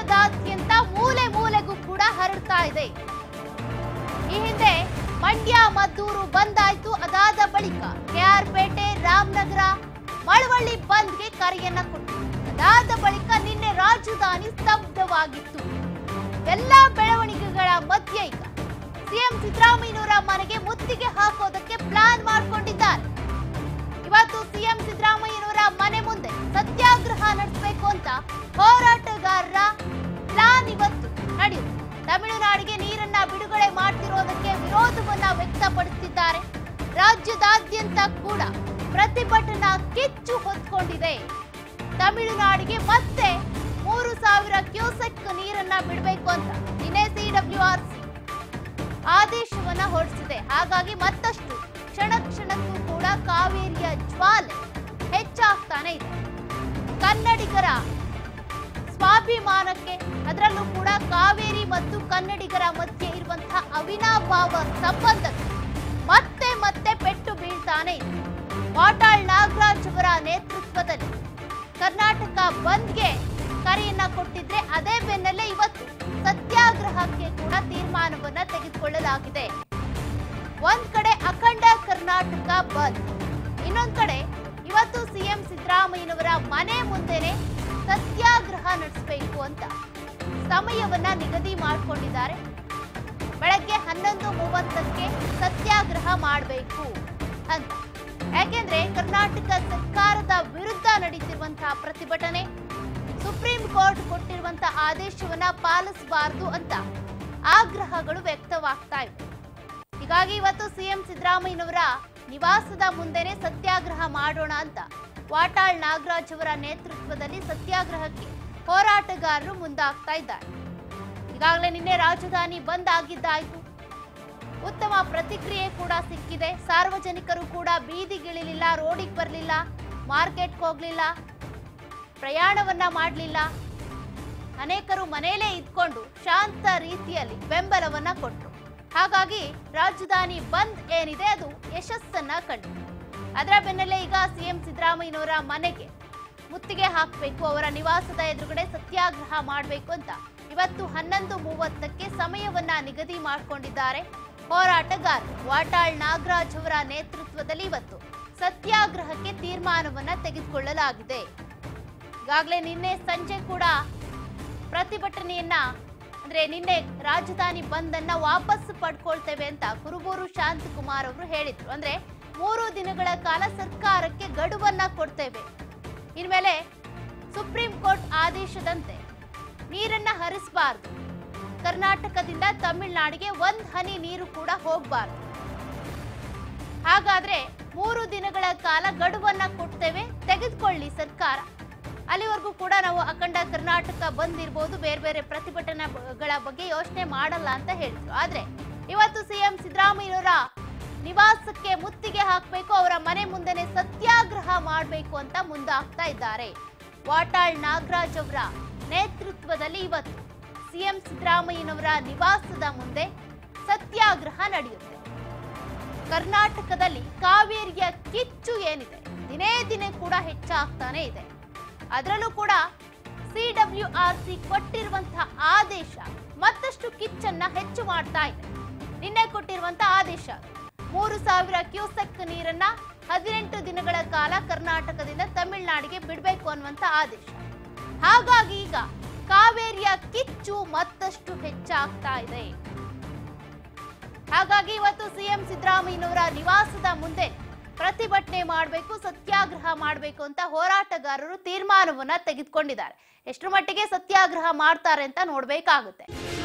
ರಾಜ್ಯದಾದ್ಯಂತ ಮೂಲೆ ಮೂಲೆಗೂ ಕೂಡ ಹರಡ್ತಾ ಇದೆ ಈ ಹಿಂದೆ ಮಂಡ್ಯ ಮದ್ದೂರು ಬಂದ್ ಆಯ್ತು ಅದಾದ ಬಳಿಕ ಕೆಆರ್ಪೇಟೆ ರಾಮನಗರ ಮಳವಳ್ಳಿ ಬಂದ್ಗೆ ಕರೆಯನ್ನ ಕೊಟ್ಟು ಅದಾದ ಬಳಿಕ ನಿನ್ನೆ ರಾಜಧಾನಿ ಸ್ತಬ್ಧವಾಗಿತ್ತು ಎಲ್ಲ ಬೆಳವಣಿಗೆಗಳ ಮಧ್ಯೆ ಈಗ ಸಿಎಂ ಸಿದ್ದರಾಮಯ್ಯನವರ ಮನೆಗೆ ಮುತ್ತಿಗೆ ಹಾಕೋದಕ್ಕೆ ಪ್ಲಾನ್ ಮಾಡಿಕೊಂಡಿದ್ದಾರೆ ಇವತ್ತು ಸಿಎಂ ಸಿದ್ದರಾಮಯ್ಯನವರ ಮನೆ ಮುಂದೆ ಸತ್ಯಾಗ್ರಹ ನಡೆಸಬೇಕು ಅಂತ ಹೋರಾಟಗಾರರ ಪ್ಲಾನ್ ಇವತ್ತು ನಡೆಯುತ್ತೆ ತಮಿಳುನಾಡಿಗೆ ನೀರನ್ನ ಬಿಡುಗಡೆ ಮಾಡ್ತಿರೋದಕ್ಕೆ ವಿರೋಧವನ್ನ ವ್ಯಕ್ತಪಡಿಸುತ್ತಿದ್ದಾರೆ ರಾಜ್ಯದಾದ್ಯಂತ ಕೂಡ ಪ್ರತಿಭಟನಾ ಕಿಚ್ಚು ಹೊತ್ಕೊಂಡಿದೆ ತಮಿಳುನಾಡಿಗೆ ಮತ್ತೆ ಮೂರು ಸಾವಿರ ಕ್ಯೂಸೆಕ್ ನೀರನ್ನ ಬಿಡಬೇಕು ಅಂತ ನಿನ್ನೆ ಸಿಡಬ್ಲ್ಯೂಆರ್ಸಿ ಆದೇಶವನ್ನ ಹೊರಡಿಸಿದೆ ಹಾಗಾಗಿ ಮತ್ತಷ್ಟು ಕ್ಷಣ ಕ್ಷಣಕ್ಕೂ ಕೂಡ ಕಾವೇರಿಯ ಜ್ವಾಲೆ ಹೆಚ್ಚಾಗ್ತಾನೆ ಇದೆ ಕನ್ನಡಿಗರ ಸ್ವಾಭಿಮಾನಕ್ಕೆ ಅದರಲ್ಲೂ ಕೂಡ ಕಾವೇರಿ ಮತ್ತು ಕನ್ನಡಿಗರ ಮಧ್ಯೆ ಇರುವಂತಹ ಅವಿನಾಭಾವ ಸಂಬಂಧಕ್ಕೆ ಮತ್ತೆ ಮತ್ತೆ ಪೆಟ್ಟು ಬೀಳ್ತಾನೆ ಇದೆ ವಾಟಾಳ್ ನಾಗರಾಜ್ ಅವರ ನೇತೃತ್ವದಲ್ಲಿ ಕರ್ನಾಟಕ ಬಂದ್ಗೆ ಕರೆಯನ್ನ ಕೊಟ್ಟಿದ್ರೆ ಅದೇ ಬೆನ್ನಲ್ಲೇ ಇವತ್ತು ಸತ್ಯಾಗ್ರಹಕ್ಕೆ ಕೂಡ ತೀರ್ಮಾನವನ್ನ ತೆಗೆದುಕೊಳ್ಳಲಾಗಿದೆ ಒಂದ್ ಕಡೆ ಅಖಂಡ ಕರ್ನಾಟಕ ಬಂದ್ ಇನ್ನೊಂದ್ ಕಡೆ ಇವತ್ತು ಸಿಎಂ ಸಿದ್ದರಾಮಯ್ಯನವರ ಮನೆ ಮುಂದೆನೆ ಸತ್ಯಾಗ್ರಹ ನಡೆಸಬೇಕು ಅಂತ ಸಮಯವನ್ನ ನಿಗದಿ ಮಾಡಿಕೊಂಡಿದ್ದಾರೆ ಬೆಳಗ್ಗೆ ಹನ್ನೊಂದು ಮೂವತ್ತಕ್ಕೆ ಸತ್ಯಾಗ್ರಹ ಮಾಡಬೇಕು ಅಂತ ಯಾಕೆಂದ್ರೆ ಕರ್ನಾಟಕ ಸರ್ಕಾರದ ವಿರುದ್ಧ ನಡೀತಿರುವಂತಹ ಪ್ರತಿಭಟನೆ ಸುಪ್ರೀಂ ಕೋರ್ಟ್ ಕೊಟ್ಟಿರುವಂತಹ ಆದೇಶವನ್ನ ಪಾಲಿಸಬಾರದು ಅಂತ ಆಗ್ರಹಗಳು ವ್ಯಕ್ತವಾಗ್ತಾ ಇವೆ ಹೀಗಾಗಿ ಇವತ್ತು ಸಿಎಂ ಸಿದ್ದರಾಮಯ್ಯನವರ ನಿವಾಸದ ಮುಂದೆನೆ ಸತ್ಯಾಗ್ರಹ ಮಾಡೋಣ ಅಂತ ವಾಟಾಳ್ ನಾಗರಾಜ್ ಅವರ ನೇತೃತ್ವದಲ್ಲಿ ಸತ್ಯಾಗ್ರಹಕ್ಕೆ ಹೋರಾಟಗಾರರು ಮುಂದಾಗ್ತಾ ಇದ್ದಾರೆ ಈಗಾಗಲೇ ನಿನ್ನೆ ರಾಜಧಾನಿ ಬಂದ್ ಆಗಿದ್ದಾಯ್ತು ಉತ್ತಮ ಪ್ರತಿಕ್ರಿಯೆ ಕೂಡ ಸಿಕ್ಕಿದೆ ಸಾರ್ವಜನಿಕರು ಕೂಡ ಬೀದಿಗಿಳಿಲಿಲ್ಲ ರೋಡಿಗೆ ಬರಲಿಲ್ಲ ಮಾರ್ಕೆಟ್ಗೆ ಹೋಗ್ಲಿಲ್ಲ ಪ್ರಯಾಣವನ್ನ ಮಾಡಲಿಲ್ಲ ಅನೇಕರು ಮನೆಯಲ್ಲೇ ಇದ್ಕೊಂಡು ಶಾಂತ ರೀತಿಯಲ್ಲಿ ಬೆಂಬಲವನ್ನ ಕೊಟ್ಟರು ಹಾಗಾಗಿ ರಾಜಧಾನಿ ಬಂದ್ ಏನಿದೆ ಅದು ಯಶಸ್ಸನ್ನ ಕಂಡಿದೆ ಅದರ ಬೆನ್ನಲ್ಲೇ ಈಗ ಸಿಎಂ ಸಿದ್ದರಾಮಯ್ಯನವರ ಮನೆಗೆ ಮುತ್ತಿಗೆ ಹಾಕಬೇಕು ಅವರ ನಿವಾಸದ ಎದುರುಗಡೆ ಸತ್ಯಾಗ್ರಹ ಮಾಡಬೇಕು ಅಂತ ಇವತ್ತು ಹನ್ನೊಂದು ಮೂವತ್ತಕ್ಕೆ ಸಮಯವನ್ನ ನಿಗದಿ ಮಾಡಿಕೊಂಡಿದ್ದಾರೆ ಹೋರಾಟಗಾರರು ವಾಟಾಳ್ ನಾಗರಾಜ್ ಅವರ ನೇತೃತ್ವದಲ್ಲಿ ಇವತ್ತು ಸತ್ಯಾಗ್ರಹಕ್ಕೆ ತೀರ್ಮಾನವನ್ನ ತೆಗೆದುಕೊಳ್ಳಲಾಗಿದೆ ಈಗಾಗಲೇ ನಿನ್ನೆ ಸಂಜೆ ಕೂಡ ಪ್ರತಿಭಟನೆಯನ್ನ ಅಂದ್ರೆ ನಿನ್ನೆ ರಾಜಧಾನಿ ಬಂದ್ ಅನ್ನ ವಾಪಸ್ ಪಡ್ಕೊಳ್ತೇವೆ ಅಂತ ಕುರುಬೂರು ಶಾಂತಕುಮಾರ್ ಅವರು ಹೇಳಿದ್ರು ಅಂದ್ರೆ ಮೂರು ದಿನಗಳ ಕಾಲ ಸರ್ಕಾರಕ್ಕೆ ಗಡುವನ್ನ ಕೊಡ್ತೇವೆ ಇನ್ಮೇಲೆ ಸುಪ್ರೀಂ ಕೋರ್ಟ್ ಆದೇಶದಂತೆ ನೀರನ್ನ ಹರಿಸಬಾರದು ಕರ್ನಾಟಕದಿಂದ ತಮಿಳುನಾಡಿಗೆ ಒಂದ್ ಹನಿ ನೀರು ಕೂಡ ಹೋಗಬಾರದು ಹಾಗಾದ್ರೆ ಮೂರು ದಿನಗಳ ಕಾಲ ಗಡುವನ್ನ ಕೊಡ್ತೇವೆ ತೆಗೆದುಕೊಳ್ಳಿ ಸರ್ಕಾರ ಅಲ್ಲಿವರೆಗೂ ಕೂಡ ನಾವು ಅಖಂಡ ಕರ್ನಾಟಕ ಬಂದಿರ್ಬೋದು ಬೇರೆ ಬೇರೆ ಪ್ರತಿಭಟನೆಗಳ ಬಗ್ಗೆ ಯೋಚನೆ ಮಾಡಲ್ಲ ಅಂತ ಹೇಳಿದ್ರು ಆದ್ರೆ ಇವತ್ತು ಸಿಎಂ ಸಿದ್ದರಾಮಯ್ಯನವರ ನಿವಾಸಕ್ಕೆ ಮುತ್ತಿಗೆ ಹಾಕಬೇಕು ಅವರ ಮನೆ ಮುಂದೆನೆ ಸತ್ಯಾಗ್ರಹ ಮಾಡಬೇಕು ಅಂತ ಮುಂದಾಗ್ತಾ ಇದ್ದಾರೆ ವಾಟಾಳ್ ನಾಗರಾಜ್ ಅವರ ನೇತೃತ್ವದಲ್ಲಿ ಇವತ್ತು ಸಿಎಂ ಸಿದ್ದರಾಮಯ್ಯನವರ ನಿವಾಸದ ಮುಂದೆ ಸತ್ಯಾಗ್ರಹ ನಡೆಯುತ್ತೆ ಕರ್ನಾಟಕದಲ್ಲಿ ಕಾವೇರಿಯ ಕಿಚ್ಚು ಏನಿದೆ ದಿನೇ ದಿನೇ ಕೂಡ ಹೆಚ್ಚಾಗ್ತಾನೆ ಇದೆ ಅದರಲ್ಲೂ ಕೂಡ ಸಿಡಬ್ಲ್ಯೂಆರ್ಸಿ ಕೊಟ್ಟಿರುವಂತಹ ಆದೇಶ ಮತ್ತಷ್ಟು ಕಿಚ್ಚನ್ನ ಹೆಚ್ಚು ಮಾಡ್ತಾ ಇದೆ ನಿನ್ನೆ ಕೊಟ್ಟಿರುವಂತಹ ಆದೇಶ ಮೂರು ಸಾವಿರ ಕ್ಯೂಸೆಕ್ ನೀರನ್ನ ಹದಿನೆಂಟು ದಿನಗಳ ಕಾಲ ಕರ್ನಾಟಕದಿಂದ ತಮಿಳುನಾಡಿಗೆ ಬಿಡಬೇಕು ಅನ್ನುವಂತ ಆದೇಶ ಹಾಗಾಗಿ ಈಗ ಕಾವೇರಿಯ ಕಿಚ್ಚು ಮತ್ತಷ್ಟು ಹೆಚ್ಚಾಗ್ತಾ ಇದೆ ಹಾಗಾಗಿ ಇವತ್ತು ಸಿಎಂ ಸಿದ್ದರಾಮಯ್ಯನವರ ನಿವಾಸದ ಮುಂದೆ ಪ್ರತಿಭಟನೆ ಮಾಡಬೇಕು ಸತ್ಯಾಗ್ರಹ ಮಾಡಬೇಕು ಅಂತ ಹೋರಾಟಗಾರರು ತೀರ್ಮಾನವನ್ನ ತೆಗೆದುಕೊಂಡಿದ್ದಾರೆ ಎಷ್ಟು ಮಟ್ಟಿಗೆ ಸತ್ಯಾಗ್ರಹ ಮಾಡ್ತಾರೆ ಅಂತ ನೋಡ್ಬೇಕಾಗುತ್ತೆ